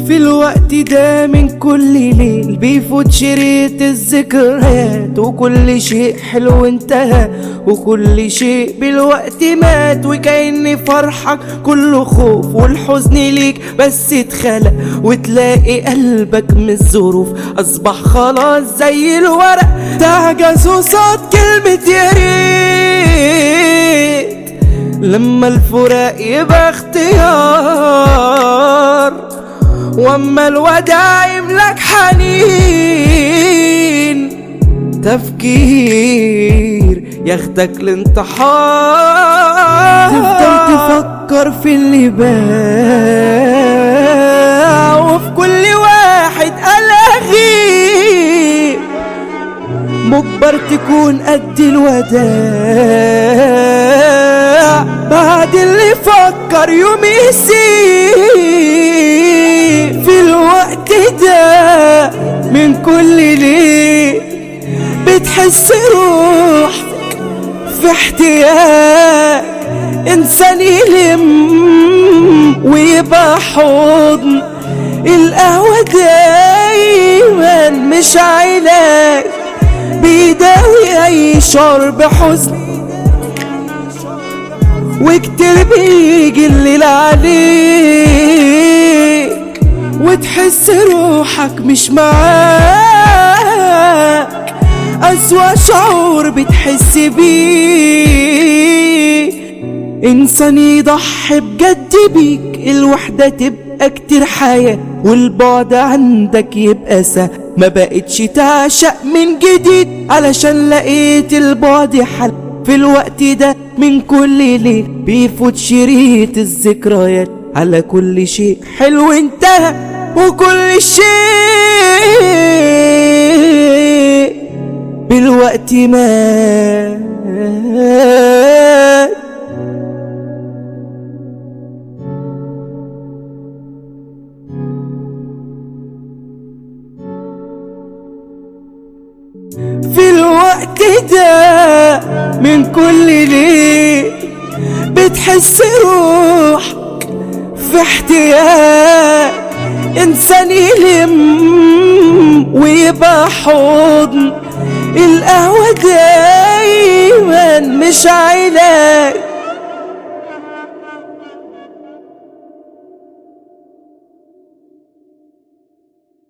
في الوقت ده من كل ليل بيفوت شريط الذكريات وكل شيء حلو انتهى وكل شيء بالوقت مات وكأن فرحك كله خوف والحزن ليك بس اتخلق وتلاقي قلبك من الظروف أصبح خلاص زي الورق تعجز وصاد كلمة يا ريت لما الفراق يبقى اختيار واما الوداع يملك حنين تفكير ياخدك لانتحار تفضل تفكر في اللي باع وفي كل واحد ألاغي مجبر تكون قد الوداع بعد اللي فكر يوم يسيء في الوقت ده من كل ليل بتحس روحك في احتياج انسان يلم ويبقى حضن القهوة دايما مش علاج بيداوي اي شعور بحزن وكتير بيجي الليل عليك وتحس روحك مش معاك أسوأ شعور بتحس بيه إنسان يضحي بجد بيك الوحدة تبقى كتير حياة والبعد عندك يبقى سهل ما بقتش تعشق من جديد علشان لقيت البعد حل في الوقت ده من كل ليل بيفوت شريط الذكريات على كل شيء حلو انتهى وكل شيء بالوقت مات في الوقت ده من كل ليل بتحس روحك في احتياج انسان يلم ويبقى حضن القهوة دايما مش علاج